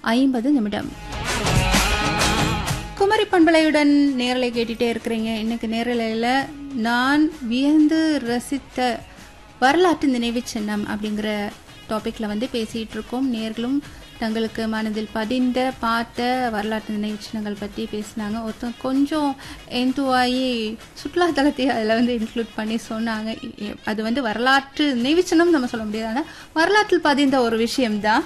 ஐம்பது நிமிடம் குமரி பண்பலையுடன் நேரலை கேட்டுட்டே இருக்கிறீங்க இன்னைக்கு நேரலையில் நான் வியந்து ரசித்த வரலாற்று நினைவு சின்னம் அப்படிங்கிற டாப்பிக்கில் வந்து பேசிகிட்டு இருக்கோம் நேர்களும் தங்களுக்கு மனதில் பதிந்த பார்த்த வரலாற்று நினைவு சின்னங்கள் பற்றி பேசினாங்க ஒருத்தன் கொஞ்சம் எந்துவாகி சுற்றுலாத்தலத்தை அதில் வந்து இன்க்ளூட் பண்ணி சொன்னாங்க இ- அது வந்து வரலாற்று நினைவு சின்னம் நம்ம சொல்ல முடியாது ஆனால் வரலாற்றில் பதிந்த ஒரு விஷயம்தான்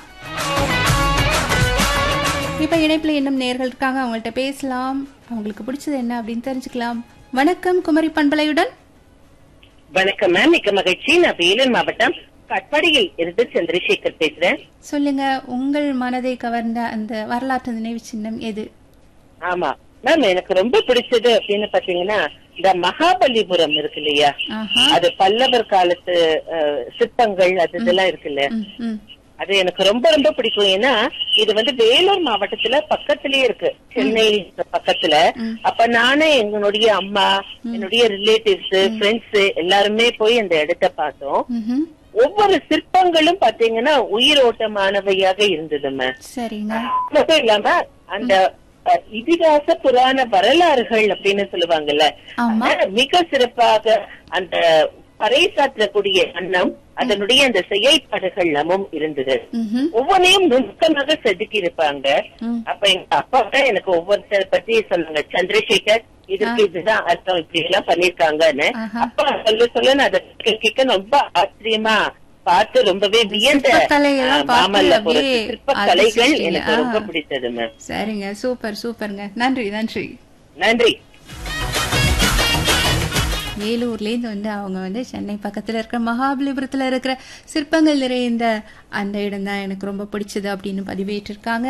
இப்ப இணைப்புல இன்னும் நேர்கள் இருக்காங்க அவங்கள்ட்ட பேசலாம் அவங்களுக்கு பிடிச்சது என்ன அப்படின்னு தெரிஞ்சுக்கலாம் வணக்கம் குமரி பண்பலையுடன் வணக்கம் மேம் மிக்க மகிழ்ச்சி நான் வேலூர் மாவட்டம் கட்பாடியில் இருந்து சந்திரசேகர் பேசுறேன் சொல்லுங்க உங்கள் மனதை கவர்ந்த அந்த வரலாற்று நினைவு சின்னம் எது ஆமா மேம் எனக்கு ரொம்ப பிடிச்சது அப்படின்னு பாத்தீங்கன்னா இந்த மகாபலிபுரம் இருக்கு இல்லையா ஆஹா அது பல்லவர் காலத்து அஹ், சிற்பங்கள் அது இதெல்லாம் இருக்குல்ல ம், ம். அது எனக்கு ரொம்ப ரொம்ப பிடிக்கும் ஏன்னா இது வந்து வேலூர் மாவட்டத்துல பக்கத்திலேயே இருக்கு சென்னை பக்கத்துல அப்ப நானே எங்களுடைய அம்மா என்னுடைய ரிலேட்டிவ்ஸ் ஃப்ரெண்ட்ஸ் எல்லாருமே போய் அந்த இடத்த பார்த்தோம் ம்ஹும். ஒவ்வொரு சிற்பங்களும் பாத்தீங்கன்னா உயிரோட்டமானவையாக இருந்தது மேம் சரிங்க மட்டும் இல்லாம அந்த அஹ், இதிகாச புராண வரலாறுகள் அப்படின்னு சொல்லுவாங்கல்ல ஆமா அஹ், மிக சிறப்பாக அந்த பறைசாற்றக்கூடிய எண்ணம் அதனுடைய அந்த செயல்பாடுகள் எல்லாமும் இருந்தது ம்ஹும். ஒவ்வொன்றையும் நுட்பமாக செதுக்கி இருப்பாங்க ம். அப்ப எங்க அப்பா தான் எனக்கு ஒவ்வொருத்தரை பத்தி சொன்னாங்க சந்திரசேகர் இதுக்கு இதுதான் அர்த்தம் இப்படி எல்லாம் பண்ணிருக்காங்கன்னு ஆஹா. அப்பா சொல்ல சொல்ல நான் அதை கேட்க கேட்க ரொம்ப ஆச்சரியமா பார்த்து ரொம்பவே வியந்த சிற்பக்கலையெல்லாம் ஆஹ், பார்த்து மாமல்ல போற அப்படியே சிற்ப கலைகள் அதிர்ச்சிங்க. எனக்கு ரொம்ப ஆ. பிடிச்சது மேம் சரிங்க சூப்பர் சூப்பருங்க நன்றி நன்றி நன்றி வேலூர்லேருந்து வந்து அவங்க வந்து சென்னை பக்கத்தில் இருக்கிற மகாபலிபுரத்தில் இருக்கிற சிற்பங்கள் நிறைந்த அந்த இடம் தான் எனக்கு ரொம்ப பிடிச்சது அப்படின்னு பதிவேற்றிருக்காங்க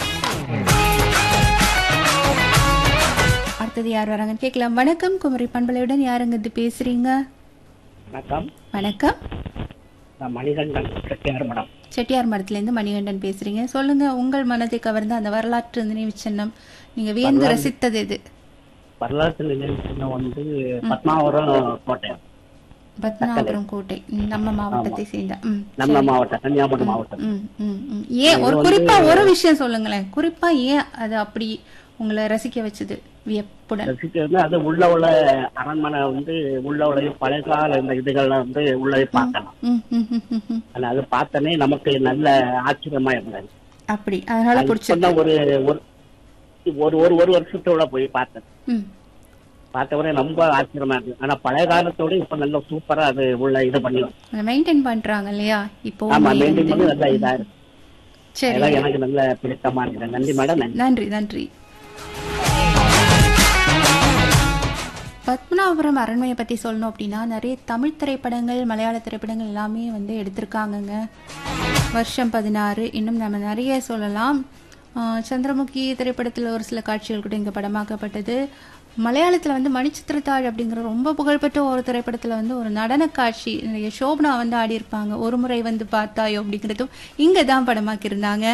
அடுத்தது யார் வராங்கன்னு கேட்கலாம் வணக்கம் குமரி பண்பலையுடன் யாருங்க இது பேசுறீங்க வணக்கம் வணக்கம் நான் மணிகண்டன் செட்டியார் மடம் செட்டியார் மரத்துலேருந்து மணிகண்டன் பேசுறீங்க சொல்லுங்க உங்கள் மனதை கவர்ந்த அந்த வரலாற்று நினைவு சின்னம் நீங்க வியந்து ரசித்தது எது வரலாற்று நினைவு சின்னம் வந்து பத்மாவரம் கோட்டை பத்மநாபுரம் கோட்டை ம், நம்ம மாவட்டத்தை சேர்ந்த ம் நம்ம மாவட்டம் கன்னியாகுமரி மாவட்டம் ம், ம், ம். ஏன் ஒரு குறிப்பா ஒரு விஷயம் சொல்லுங்களேன் குறிப்பா ஏன் அது அப்படி உங்களை ரசிக்க வச்சது வியப்புடன் ரசிக்கிறது அது உள்ள உள்ள அரண்மனை வந்து உள்ள உள்ள பழைய கால இந்த இதுகள்லாம் வந்து உள்ளே பார்க்கலாம் ம், ம், ம், ம், ம். ஆனா அது பார்த்தனே நமக்கு நல்ல ஆச்சரியமா இருந்தது அப்படி அதனால அது பிடிச்சது சொன்ன ஒரு ஒரு ஒரு ஒரு ஒரு வருஷத்தோட போய் பார்த்தேன் ம். பார்த்தவரை ரொம்ப ஆச்சரியமா இருக்கு ஆனா பழைய காலத்தோட இப்ப நல்ல சூப்பரா அது உள்ள இது பண்ணி அதை மெயின்டைன் பண்றாங்க இல்லையா இப்போ ஆமா மெயின்டைன் பண்ணி நல்லா இதா இருக்கு சரி அதெல்லாம் எனக்கு நல்ல பிடித்தமா இருக்கு நன்றி மேடம் நன்றி நன்றி நன்றி பத்மநாபபுரம் அரண்மனையை பற்றி சொல்லணும் அப்படின்னா நிறைய தமிழ் திரைப்படங்கள் மலையாள திரைப்படங்கள் எல்லாமே வந்து எடுத்திருக்காங்கங்க வருஷம் பதினாறு இன்னும் நம்ம நிறைய சொல்லலாம் ஆஹ் சந்திரமுகி திரைப்படத்தில் ஒரு சில காட்சிகள் கூட இங்கே படமாக்கப்பட்டது மலையாளத்தில் வந்து மணிச்சித்திரத்தாழ் அப்படிங்கிற ரொம்ப புகழ்பெற்ற ஒரு திரைப்படத்தில் வந்து ஒரு நடன காட்சி நிறைய சோபனா வந்து ஆடியிருப்பாங்க ஒரு முறை வந்து பார்த்தாயோ அப்படிங்கிறதும் இங்கே தான் படமாக்கியிருந்தாங்க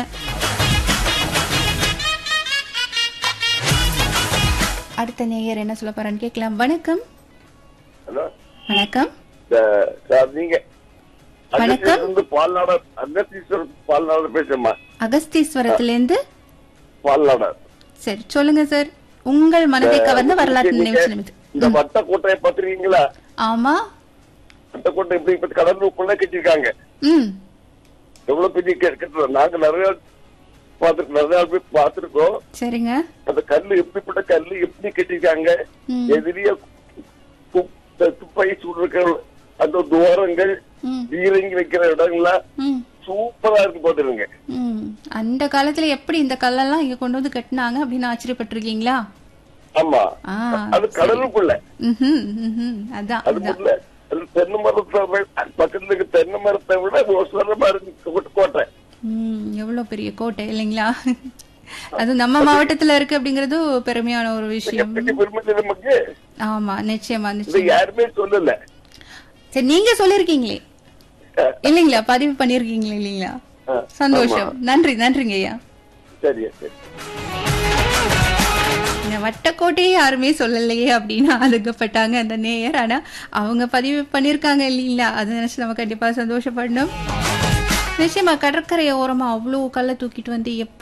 அடுத்த நேயர் என்ன சொல்ல போறான்னு கேட்கலாம் வணக்கம் ஹலோ வணக்கம் சார் சார் நீங்க வணக்கம். அகத்தீஸ்வரர் பால்நாடர் அகத்தீஸ்வரர் பால்நாடர் பேசுமா அகஸ்தீஸ்வரத்திலேருந்து பால்நாடர் சரி சொல்லுங்க சார் உங்கள் மனதை கவர்ந்த வரலாற்று நினைவு சின்னம் இது இந்த வட்டக்கோட்டையை பாத்துருக்கீங்களா ஆமா வட்டக்கோட்டை இப்படி இப்ப கடலூருக்குள்ள கட்டிருக்காங்க ம் எவ்வளவு பெரிய கே- கட்டுறோம் நாங்க நிறைய பாத்துருக்கோம் நிறைய போய் பாத்துருக்கோம் சரிங்க அந்த கல்லு எப்படிப்பட்ட கல்லு எப்படி கட்டிருக்காங்க ம். எதிரிய கு- துப்பை சுடுற அந்த துவாரங்கள் ம் பீரங்கி வைக்கிற இடங்கள்லாம் ம் சூப்பரா இருக்கு பாத்துருங்க ம் அந்த காலத்துல எப்படி இந்த கல்லெல்லாம் இங்க கொண்டு வந்து கட்டினாங்க அப்படின்னு ஆச்சரியப்பட்டிருக்கீங்களா ஆமா ஆ அது கடலுக்குள்ள ம்ஹும், ம்ஹும். அதான் அதான் அதுக்குள்ள அது தென்னை மரத்தை விட- பக்கத்துல இருக்க தென்னை மரத்தை விட மோசமா இருக்கு கோட்டை- கோட்டை ம் எவ்வளவு பெரிய கோட்டை இல்லைங்களா அது நம்ம மாவட்டத்துல இருக்கு அப்படிங்கறது பெருமையான ஒரு விஷயம் பெரிய பெருமை நமக்கு ஆமா நிச்சயமா இது நிச்சயம் யாருமே சொல்லல சரி நீங்க சொல்லிருக்கீங்களே இல்லைங்களா பதிவு பண்ணிருக்கீங்களா இல்லைங்களா ஆ, சந்தோஷம் நன்றி நன்றிங்க ஐயா சரியா சரி இந்த வட்டக்கோட்டையே யாருமே சொல்லலையே அப்படின்னு அழுகப்பட்டாங்க அந்த நேயர் ஆனா அவங்க பதிவு பண்ணிருக்காங்க இல்லைங்களா அதை நினைச்சு நம்ம கண்டிப்பா சந்தோஷப்படணும் நிச்சயமா கடற்கரை ஓரமா அவ்வளோ கல்லை தூக்கிட்டு வந்து எப்படி